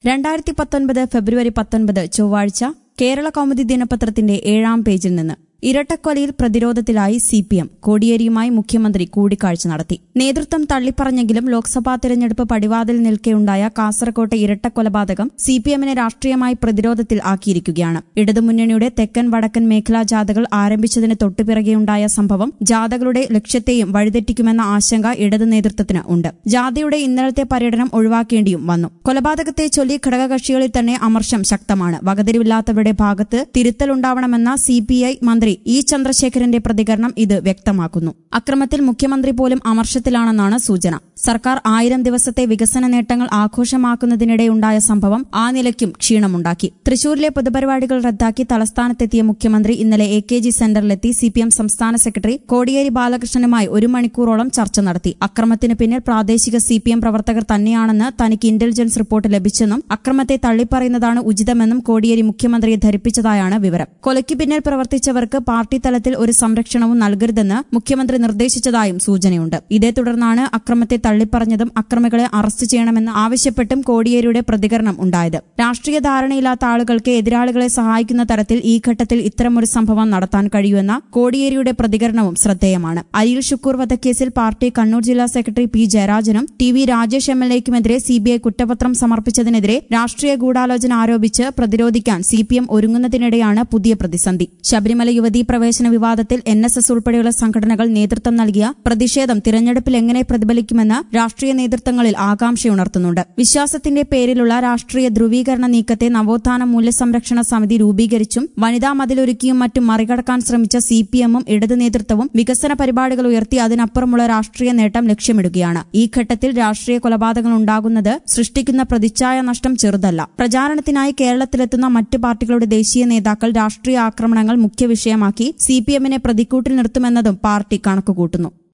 രണ്ടായിരത്തി പത്തൊൻപത് ഫെബ്രുവരി പത്തൊൻപത് ചൊവ്വാഴ്ച കേരള കൗമുദി ദിനപത്രത്തിന്റെ ഏഴാം പേജിൽ നിന്ന് ഇരട്ടക്കൊലയിൽ പ്രതിരോധത്തിലായി സി പി എം കോടിയേരിയുമായി മുഖ്യമന്ത്രി കൂടിക്കാഴ്ച നടത്തി നേതൃത്വം തള്ളിപ്പറഞ്ഞെങ്കിലും ലോക്സഭാ തെരഞ്ഞെടുപ്പ് പടിവാതിൽ നിൽക്കെയുണ്ടായ കാസർകോട്ടെ ഇരട്ടക്കൊലപാതകം സി പി എമ്മിനെ രാഷ്ട്രീയമായി പ്രതിരോധത്തിൽ ആക്കിയിരിക്കുകയാണ് ഇടതുമുന്നണിയുടെ തെക്കൻ വടക്കൻ മേഖലാ ജാഥകൾ ആരംഭിച്ചതിന് തൊട്ടുപിറകെയുണ്ടായ സംഭവം ജാഥകളുടെ ലക്ഷ്യത്തെയും വഴിതെറ്റിക്കുമെന്ന ആശങ്ക ഇടതു നേതൃത്വത്തിന് ഉണ്ട് ജാഥയുടെ ഇന്നലത്തെ പര്യടനം ഒഴിവാക്കേണ്ടിയും വന്നു കൊലപാതകത്തെ ചൊല്ലി ഘടകകക്ഷികളിൽ തന്നെ അമർഷം ശക്തമാണ് വകതിരിവില്ലാത്തവരുടെ ഭാഗത്ത് തിരുത്തലുണ്ടാവണമെന്ന സി പി ഐ മന്ത്രി ഇ ചന്ദ്രശേഖരന്റെ പ്രതികരണം ഇത് വ്യക്തമാക്കുന്നു അക്രമത്തിൽ മുഖ്യമന്ത്രി പോലും അമർഷത്തിലാണെന്നാണ് സൂചന സർക്കാർ ആയിരം ദിവസത്തെ വികസന നേട്ടങ്ങൾ ആഘോഷമാക്കുന്നതിനിടെയുണ്ടായ സംഭവം ആ നിലയ്ക്കും ക്ഷീണമുണ്ടാക്കി തൃശൂരിലെ പൊതുപരിപാടികൾ റദ്ദാക്കി തലസ്ഥാനത്തെത്തിയ മുഖ്യമന്ത്രി ഇന്നലെ എ കെ ജി സെന്ററിലെത്തി സി പി എം സംസ്ഥാന സെക്രട്ടറി കോടിയേരി ബാലകൃഷ്ണനുമായി ഒരു മണിക്കൂറോളം ചർച്ച നടത്തി അക്രമത്തിന് പിന്നിൽ പ്രാദേശിക സി പി എം പ്രവർത്തകർ തന്നെയാണെന്ന് തനിക്ക് ഇന്റലിജൻസ് റിപ്പോർട്ട് ലഭിച്ചെന്നും അക്രമത്തെ തള്ളിപ്പറയുന്നതാണ് ഉചിതമെന്നും കോടിയേരി മുഖ്യമന്ത്രിയെ ധരിപ്പിച്ചതായാണ് വിവരം കൊലയ്ക്ക് പിന്നിൽ പ്രവർത്തിച്ചവർക്ക് പാർട്ടി തലത്തിൽ ഒരു സംരക്ഷണവും നൽകരുതെന്ന് മുഖ്യമന്ത്രി നിർദ്ദേശിച്ചതായും സൂചനയുണ്ട് ഇതേ തുടർന്നാണ് അക്രമത്തെ തള്ളിപ്പറഞ്ഞതും അക്രമികളെ അറസ്റ്റ് ചെയ്യണമെന്ന് ആവശ്യപ്പെട്ടും കോടിയേരിയുടെ പ്രതികരണം ഉണ്ടായത് രാഷ്ട്രീയ ധാരണയില്ലാത്ത ആളുകൾക്ക് എതിരാളികളെ സഹായിക്കുന്ന തരത്തിൽ ഈ ഘട്ടത്തിൽ ഇത്തരമൊരു സംഭവം നടത്താൻ കഴിയുമെന്ന കോടിയേരിയുടെ പ്രതികരണവും ശ്രദ്ധേയമാണ് അരിൽ ഷുക്കൂർ വധക്കേസിൽ പാർട്ടി കണ്ണൂർ ജില്ലാ സെക്രട്ടറി പി ജയരാജനും T V Rajesh M L എക്കുമെതിരെ സിബിഐ കുറ്റപത്രം സമർപ്പിച്ചതിനെതിരെ രാഷ്ട്രീയ ഗൂഢാലോചന ആരോപിച്ച് പ്രതിരോധിക്കാൻ സി പി എം ഒരുങ്ങുന്നതിനിടെയാണ് പുതിയ പ്രതിസന്ധി ശബരിമല യുവതീ പ്രവേശന വിവാദത്തിൽ എൻ എസ് എസ് ഉൾപ്പെടെയുള്ള സംഘടനകൾ നേതൃത്വം നൽകിയ പ്രതിഷേധം തിരഞ്ഞെടുപ്പിൽ എങ്ങനെ പ്രതിഫലിക്കുമെന്ന് രാഷ്ട്രീയ നേതൃത്വങ്ങളിൽ ആകാംക്ഷയുണർത്തുന്നുണ്ട് വിശ്വാസത്തിന്റെ പേരിലുള്ള രാഷ്ട്രീയ ധ്രുവീകരണ നീക്കത്തെ നവോത്ഥാന മൂല്യസംരക്ഷണ സമിതി രൂപീകരിച്ചും വനിതാ മതിലൊരുക്കിയും മറ്റും മറികടക്കാൻ ശ്രമിച്ച സി പി എമ്മും ഇടതു നേതൃത്വവും വികസന പരിപാടികൾ ഉയർത്തി അതിനപ്പുറമുള്ള രാഷ്ട്രീയ നേട്ടം ലക്ഷ്യമിടുകയാണ് ഈ ഘട്ടത്തിൽ രാഷ്ട്രീയ കൊലപാതകങ്ങൾ ഉണ്ടാകുന്നത് സൃഷ്ടിക്കുന്ന പ്രതിച്ഛായ നഷ്ടം ചെറുതല്ല പ്രചാരണത്തിനായി കേരളത്തിലെത്തുന്ന മറ്റു പാർട്ടികളുടെ ദേശീയ നേതാക്കൾ രാഷ്ട്രീയ ആക്രമണങ്ങൾ മുഖ്യ വിഷയമാക്കി സി പി എമ്മിനെ പ്രതിക്കൂട്ടിൽ നിർത്തുമെന്നതും പാർട്ടി കണക്കുകൂട്ടുന്നു